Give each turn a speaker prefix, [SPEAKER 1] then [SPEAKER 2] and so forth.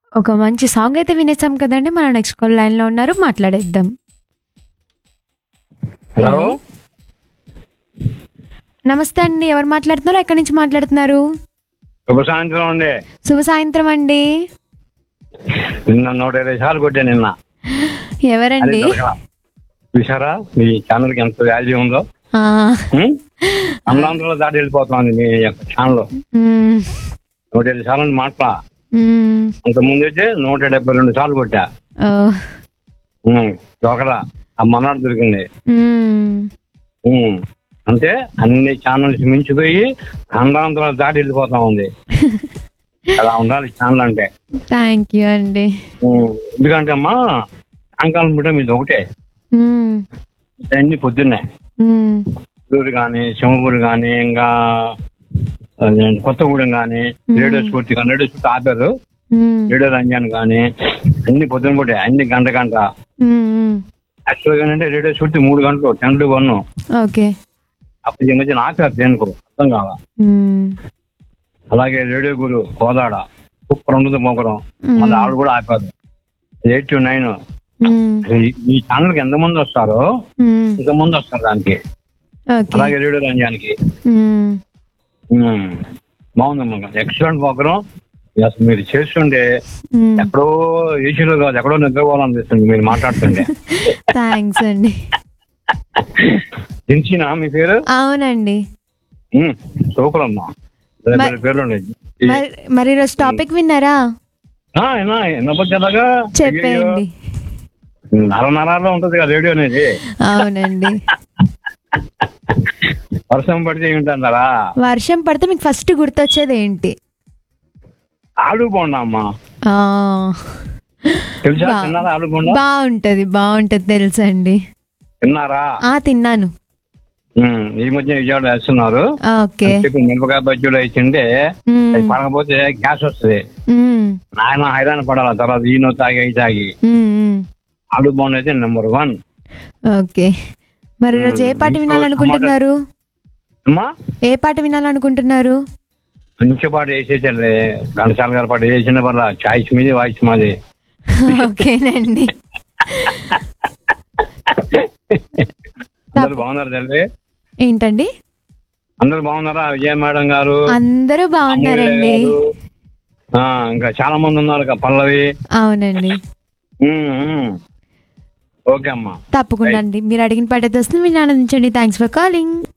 [SPEAKER 1] ఒక మంచి సాంగ్ అయితే వినేసాం కదండి మన నెక్స్ట్ కాల్ లైన్ లో ఉన్నారు మాట్లాడేద్దాం
[SPEAKER 2] హలో
[SPEAKER 1] నమస్తే అండి ఎవరు మాట్లాడుతున్నారు ఎక్కడి నుంచి మాట్లాడుతున్నారు
[SPEAKER 2] శుభ సాయంత్రం అండి
[SPEAKER 1] శుభ సాయంత్రం అండి
[SPEAKER 2] నిన్న నూట ఇరవై సార్లు కొట్టా నిన్న అది
[SPEAKER 1] ఎవరండి
[SPEAKER 2] దొరకలా. చూసారా మీ ఛానల్ కి ఎంత వాల్యూ ఉందో
[SPEAKER 1] ఆ,
[SPEAKER 2] ఉం? అమరాంధ్రలో దాటి వెళ్ళిపోతుంది మీ యొక్క ఛానల్
[SPEAKER 1] మ్మ్,
[SPEAKER 2] నూట ఇరవై సార్లు మాట్లా
[SPEAKER 1] మ్మ్,
[SPEAKER 2] అంత ముందు అయితే నూట డెబ్బై రెండు సార్లు కొట్టా
[SPEAKER 1] ఓ,
[SPEAKER 2] ఉం. దొరకరా ఆ మనాడు దొరికింది
[SPEAKER 1] మ్మ్,
[SPEAKER 2] ఉం. అంటే అన్ని ఛానల్స్ మించిపోయి అమరాంధ్రలో దాటి వెళ్ళిపోతా ఉంది అలా ఉండాలి ఛానల్ అంటే
[SPEAKER 1] థ్యాంక్ యూ అండి
[SPEAKER 2] ఉం. ఎందుకంటే అమ్మా సాయంకాలం పూట మీది ఒకటే
[SPEAKER 1] మ్మ్,
[SPEAKER 2] అన్ని పొద్దున్నే
[SPEAKER 1] మ్మ్,
[SPEAKER 2] ఊరు కానీ సింహపూర్ కానీ ఇంకా అదేంటి కొత్తగూడెం కానీ రేడియో స్ఫూర్తి కానీ రేడియో స్ఫూర్తి ఆపారు
[SPEAKER 1] మ్మ్,
[SPEAKER 2] రేడియో రంజాన్ కానీ అన్ని పొద్దున పూటే అన్ని గంట గంట
[SPEAKER 1] మ్మ్,
[SPEAKER 2] యాక్చువల్గా అంటే రేడియో స్ఫూర్తి మూడు గంటలు టెన్ టు వన్
[SPEAKER 1] ఓకే
[SPEAKER 2] అప్పుడు ఈ మధ్యన ఆపారు దేనికో అర్థం కావాలా
[SPEAKER 1] మ్మ్,
[SPEAKER 2] అలాగే రేడియో గురు కోదాడ సూపర్ ఉంటుంది మొగరం మళ్ళీ ఆవిడ కూడా ఆపారు ఎయిట్ టు నైన్
[SPEAKER 1] మ్మ్,
[SPEAKER 2] ఈ ఛానల్ కి ఎంతమంది వస్తారో
[SPEAKER 1] మ్మ్,
[SPEAKER 2] ఇంతమంది వస్తారు దానికి
[SPEAKER 1] ఓకే
[SPEAKER 2] అలాగే రేడియో రంజాన్కి
[SPEAKER 1] మ్మ్,
[SPEAKER 2] ఉమ్. బాగుందమ్మా ఎక్సలెంట్ ప్రోగ్రాం అసలు మీరు చేస్తుంటే
[SPEAKER 1] మ్మ్.
[SPEAKER 2] ఎక్కడో ఏసీలో కాదు ఎక్కడో నిద్రపోవాలనిపిస్తుంది మీరు మాట్లాడుతుంటే
[SPEAKER 1] థ్యాంక్స్ అండి
[SPEAKER 2] తెలిసినా మీ పేరు
[SPEAKER 1] అవునండి
[SPEAKER 2] ఉమ్, సూపర్ అమ్మా వేరే
[SPEAKER 1] మరి-
[SPEAKER 2] వేరే పేర్లు ఉన్నాయి
[SPEAKER 1] మరి మరి ఈరోజు టాపిక్ విన్నారా
[SPEAKER 2] ఆ, ఏనా ఎన్నపచ్చేలాగా
[SPEAKER 1] చెప్పేయండి
[SPEAKER 2] నర నరాల్లో ఉంటది కదా రేడియో అనేది
[SPEAKER 1] అవునండి
[SPEAKER 2] వర్షం పడితే ఏమిటన్నారా
[SPEAKER 1] వర్షం పడితే మీకు ఫస్ట్ గుర్తొచ్చేది ఏంటి
[SPEAKER 2] ఆలు బోండా అమ్మా
[SPEAKER 1] ఆ,
[SPEAKER 2] తెలుసా
[SPEAKER 1] బా-
[SPEAKER 2] తిన్నారా ఆలు బోండా
[SPEAKER 1] బాగుంటది బాగుంటది తెలుసండి
[SPEAKER 2] తిన్నారా
[SPEAKER 1] ఆ తిన్నాను
[SPEAKER 2] ఉమ్, ఈ మధ్య విజయవాడ వేస్తున్నారు
[SPEAKER 1] ఓకే
[SPEAKER 2] చెప్పి మిరపకాయ బజ్జీలు వేసింటే
[SPEAKER 1] మ్మ్.
[SPEAKER 2] అది పడకపోతే గ్యాస్ వస్తుంది
[SPEAKER 1] మ్మ్.
[SPEAKER 2] నాయన హైరాణ పడాలి తర్వాత ఈయన తాగి అయి తాగి
[SPEAKER 1] మ్మ్, మ్మ్.
[SPEAKER 2] ఆలు బోండా అయితే నెంబర్ వన్
[SPEAKER 1] ఓకే మరి ఈరోజు ఏ పాట వినాలనుకుంటున్నారు
[SPEAKER 2] అమ్మా
[SPEAKER 1] ఏ పాట వినాలనుకుంటున్నారు
[SPEAKER 2] మంచి పాట వేసేసండి ఘంటసాల గారి పాట వేసిన వల్ల చాయిస్ మీది వాయిస్ మాది
[SPEAKER 1] ఓకేనండి
[SPEAKER 2] అందరు బాగున్నారు తల్లి
[SPEAKER 1] ఏంటండి
[SPEAKER 2] అందరు బాగున్నారా విజయ మేడం గారు
[SPEAKER 1] అందరూ బాగున్నారండి
[SPEAKER 2] అమూల్య గారు. ఆ, ఇంకా చాలా మంది ఉన్నారు ఇక పల్లవి
[SPEAKER 1] అవునండి
[SPEAKER 2] ఉమ్, ఉమ్. ఓకే అమ్మా
[SPEAKER 1] తప్పకుండా అండి మీరు అడిగిన పాట అయితే వస్తుంది మీరు ఆనందించండి థ్యాంక్స్ ఫర్ కాలింగ్